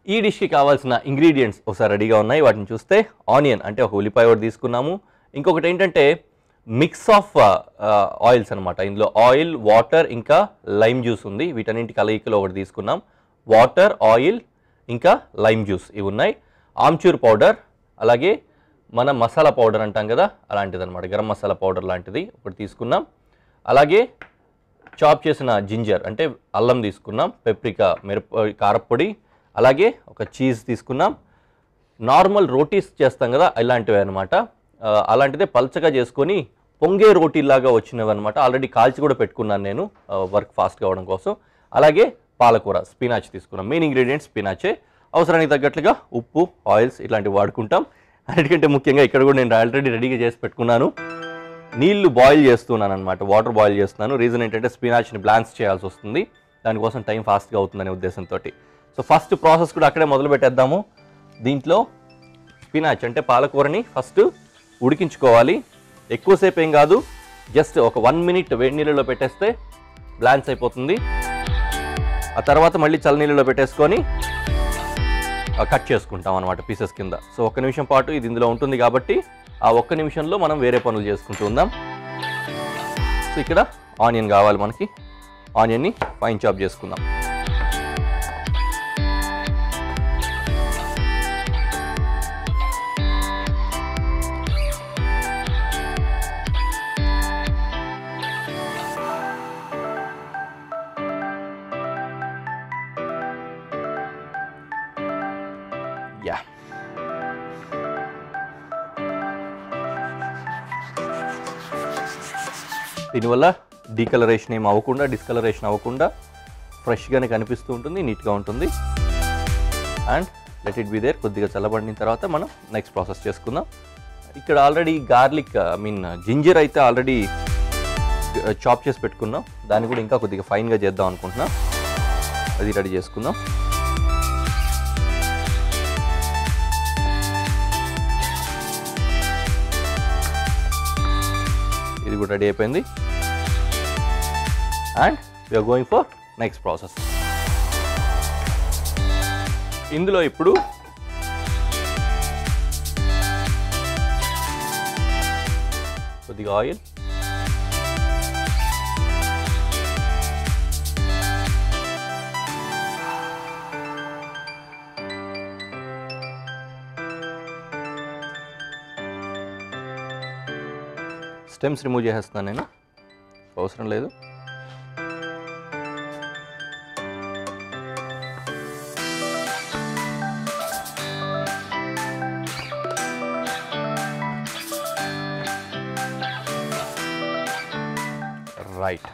ఈ డిష్కి కావాల్సిన ఇంగ్రీడియంట్స్ ఒకసారి రెడీగా ఉన్నాయి వాటిని చూస్తే ఆనియన్ అంటే ఒక ఉల్లిపాయ ఒకటి తీసుకున్నాము ఇంకొకటి ఏంటంటే మిక్స్ ఆఫ్ ఆయిల్స్ అనమాట ఇందులో ఆయిల్ వాటర్ ఇంకా లైమ్ జ్యూస్ ఉంది వీటన్నింటి కలయికలో ఒకటి తీసుకున్నాం వాటర్ ఆయిల్ ఇంకా లైమ్ జ్యూస్ ఇవి ఉన్నాయి ఆమ్చూర్ పౌడర్ అలాగే మన మసాలా పౌడర్ అంటాం కదా అలాంటిది అనమాట గరం మసాలా పౌడర్ లాంటిది ఒకటి తీసుకున్నాం అలాగే చాప్ చేసిన జింజర్ అంటే అల్లం తీసుకున్నాం పెప్రికా మిరప కారప్పొడి అలాగే ఒక చీజ్ తీసుకున్నాం నార్మల్ రోటీస్ చేస్తాం కదా ఇలాంటివి అనమాట అలాంటిదే పల్చగా చేసుకొని పొంగే రోటీలాగా వచ్చినవి అనమాట ఆల్రెడీ కాల్చి కూడా పెట్టుకున్నాను నేను వర్క్ ఫాస్ట్ కావడం కోసం అలాగే పాలకూర స్పినాచ్ తీసుకున్నాం మెయిన్ ఇంగ్రీడియంట్స్ స్పినాచే అవసరానికి తగ్గట్లుగా ఉప్పు ఆయిల్స్ ఇట్లాంటివి వాడుకుంటాం అన్నిటికంటే ముఖ్యంగా ఇక్కడ కూడా నేను ఆల్రెడీ రెడీగా చేసి పెట్టుకున్నాను నీళ్లు బాయిల్ చేస్తున్నాను అనమాట వాటర్ బాయిల్ చేస్తున్నాను రీజన్ ఏంటంటే స్పినాచ్ని బ్లాన్స్ చేయాల్సి వస్తుంది దానికోసం టైం ఫాస్ట్గా అవుతుందనే ఉద్దేశంతో సో ఫస్ట్ ప్రాసెస్ కూడా అక్కడే మొదలు పెట్టేద్దాము దీంట్లో స్పినాచ్ అంటే పాలకూరని ఫస్ట్ ఉడికించుకోవాలి ఎక్కువసేపు ఏం కాదు జస్ట్ ఒక వన్ మినిట్ వేడి నీళ్ళలో పెట్టేస్తే బ్లాన్స్ అయిపోతుంది ఆ తర్వాత మళ్ళీ చల్లనీళ్ళలో పెట్టేసుకొని కట్ చేసుకుంటాం అనమాట పీసెస్ కింద సో ఒక్క నిమిషం పాటు ఇది ఇందులో ఉంటుంది కాబట్టి ఆ ఒక్క నిమిషంలో మనం వేరే పనులు చేసుకుంటూ ఉందాం సో ఇక్కడ ఆనియన్ కావాలి మనకి ఆనియన్ని ఫైన్ చాప్ చేసుకుందాం యా దీనివల్ల డీకలరేషన్ ఏం అవ్వకుండా డిస్కలరేషన్ అవ్వకుండా ఫ్రెష్గానే కనిపిస్తూ ఉంటుంది నీట్గా ఉంటుంది and let it be there కొద్దిగా చల్లబడిన తర్వాత మనం నెక్స్ట్ ప్రాసెస్ చేసుకుందాం ఇక్కడ already garlic I mean ginger అయితే ఆల్రెడీ చాప్ చేసి పెట్టుకున్నాం దాన్ని కూడా ఇంకా కొద్దిగా ఫైన్గా చేద్దాం అనుకుంటున్నా అది రెడీ చేసుకుందాం ఇది కూడా రెడీ అయిపోయింది and we're going for next process ఇందులో ఇప్పుడు కొద్దిగా ఆయిల్ స్టెమ్స్ రిమూవ్ చేసేస్తున్నాను నేను అవసరం లేదు రైట్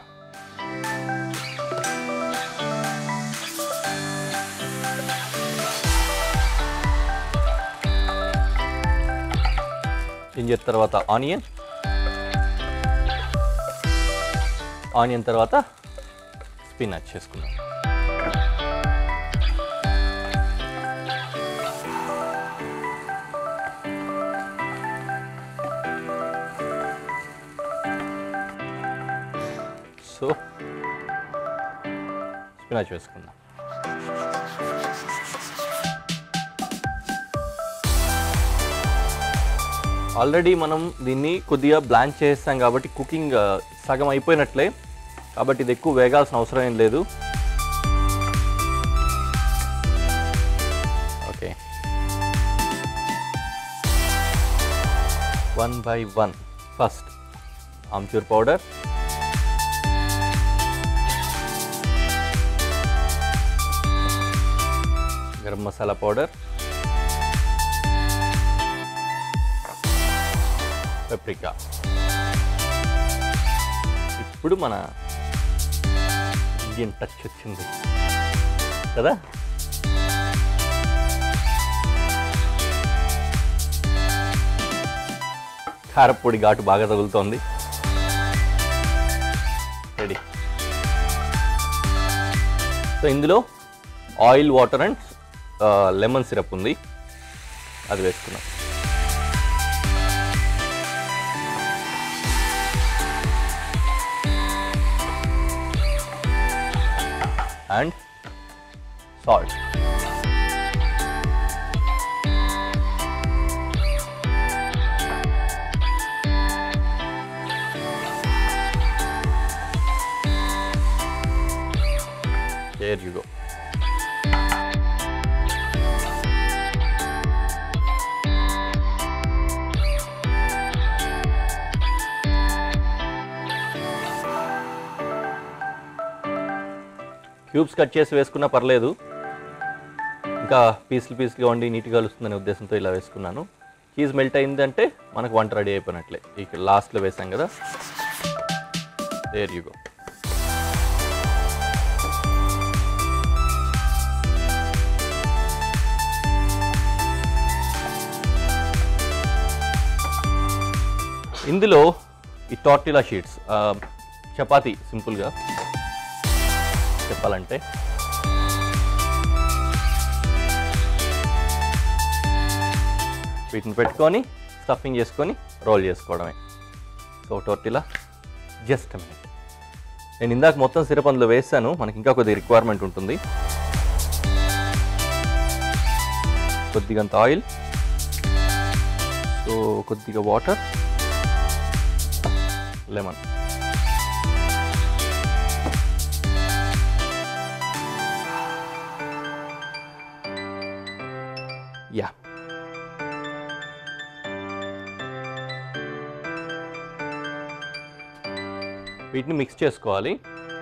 జింజర్ తర్వాత ఆనియన్ ఆనియన్ తర్వాత స్పినాచ్ చేసుకుందాం సో స్పినాచ్ వేసుకుందాం ఆల్రెడీ మనం దీన్ని కొద్దిగా బ్లాంచ్ చేస్తాం కాబట్టి కుకింగ్ సగం అయిపోయినట్లే కాబట్టి ఇది ఎక్కువ వేగాల్సిన అవసరం ఏం లేదు okay one by one first amchur powder garam masala powder paprika ఇప్పుడు మన ఇండియన్ టచ్ వచ్చింది కదా కారపొడి ఘాటు బాగా తగులుతోంది రెడీ సో ఇందులో oil water and lemon syrup ఉంది అది వేసుకున్నాం and salt there you go cubes cut చేసి వేసుకున్నా పర్లేదు ఇంకా పీసులు పీసులుగా ఉండి నీట్గా కలుస్తుందనే ఉద్దేశంతో ఇలా వేసుకున్నాను చీజ్ మెల్ట్ అయిందంటే మనకు వంట రెడీ అయిపోయినట్లే ఇక్కడ లాస్ట్లో వేసాం కదా దేర్ యూ గో ఇందులో ఈ టార్టిలా షీట్స్ చపాతీ సింపుల్గా చెప్పాలంటే వీటిని పెట్టుకొని స్టఫింగ్ చేసుకొని రోల్ చేసుకోవడమే సో టోర్టిలా జస్ట్ మినిట్ నేను ఇందాక మొత్తం సిరప్ అందులో వేసాను మనకి ఇంకా కొద్దిగా రిక్వైర్మెంట్ ఉంటుంది కొద్దిగంత ఆయిల్ సో కొద్దిగా వాటర్ లెమన్ యా వీటిని మిక్స్ చేసుకోవాలి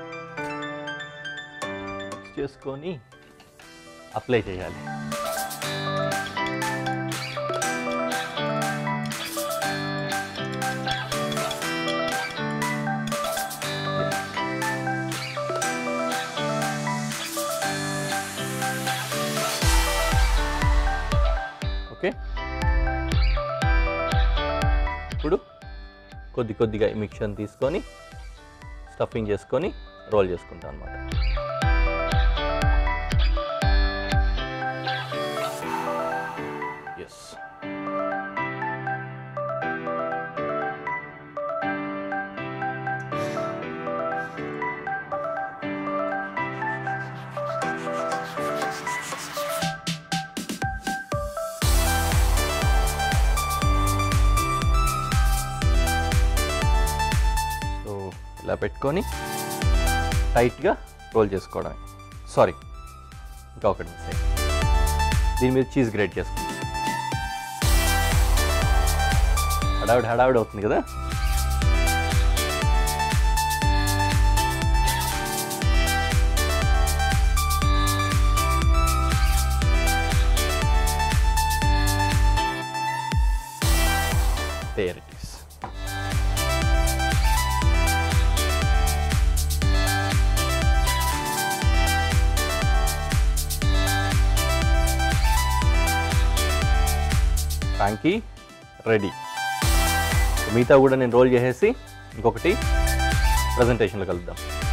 మిక్స్ చేసుకొని అప్లై చేయాలి ఓకే ఇప్పుడు కొద్ది కొద్దిగా ఈ మిక్చర్ని తీసుకొని స్టఫింగ్ చేసుకొని రోల్ చేసుకుంటాం అనమాట ఎస్ సో ఇలా పెట్టుకొని టైట్గా రోల్ చేసుకోవడమే సారీ ఇంకా ఒకటి మిస్ అయ్యింది దీని మీద చీజ్ గ్రేట్ చేసుకుంటాం హడావిడి హడావిడి అవుతుంది కదా There it is. Frankie ready మిగతా కూడా నేను రోల్ చేసేసి ఇంకొకటి ప్రజెంటేషన్లో కలుద్దాం